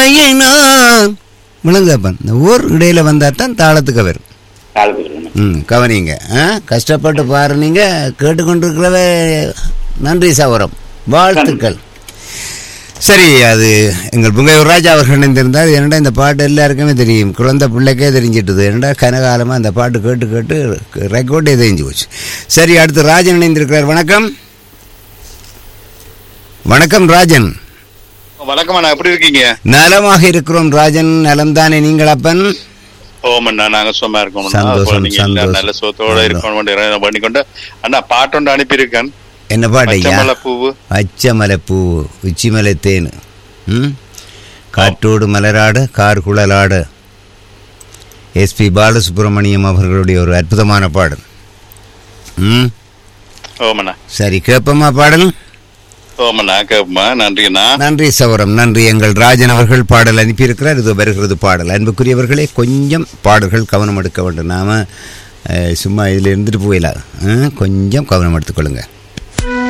உண்மையை நான் விளங்கப்பன் இந்த ஊர் இடையில வந்தா தான் தாளத்துக்கு வரும் காலத்துக்கு ம் கவனிங்க ஆ கஷ்டப்பட்டு பாருனீங்க கேட்டுக்கொண்டிருக்கிறவ நன்றி சவரம் வாழ்த்துக்கள் சரி அது எங்கள் புங்கையூர் ராஜா அவர்கள் இணைந்திருந்தார் என்னடா இந்த பாட்டு எல்லாருக்குமே தெரியும் குழந்தை பிள்ளைக்கே தெரிஞ்சிட்டுது என்னடா கனகாலமாக அந்த பாட்டு கேட்டு கேட்டு ரெக்கார்டே தெரிஞ்சு போச்சு சரி அடுத்து ராஜன் இணைந்திருக்கிறார் வணக்கம் வணக்கம் ராஜன் வணக்கம் அண்ணா எப்படி இருக்கீங்க நலமாக இருக்கிறோம் ராஜன் நலம்தானே நீங்கள் அப்பன் ஓமண்ணா நாங்க சும்மா இருக்கோம் சந்தோஷம், நீங்க எல்லாம் சந்தோஷம். நல்ல சுகத்தோட இருக்கணும் பண்ணிக்கொண்டு அண்ணா பாட்டொண்டு அனுப்பியிருக்கேன் என்ன பாட்டு ஐயா பச்சைமலை பூவு அச்சமலை பூ உச்சிமலை தேன் ம் காற்றோடு மலராடு கார் குழலாடு எஸ்பி பாலசுப்ரமணியம் அவர்களுடைய ஒரு அற்புதமான பாடல் ம் ஓமண்ணா சரி கேட்போமா பாடல் ஓமண்ணா கேப்பமா நன்றிண்ணா நன்றி சவரம் நன்றி எங்கள் ராஜன் அவர்கள் பாடல் அனுப்பியிருக்கிறார் இது வருகிறது பாடல் அன்புக்குரியவர்களே கொஞ்சம் பாடல்கள் கவனம் எடுக்க வேண்டும் நாம அஹ், சும்மா இதில் இருந்துட்டு போயிடலாம் அஹ், கொஞ்சம் கவனம் எடுத்துக்கொள்ளுங்க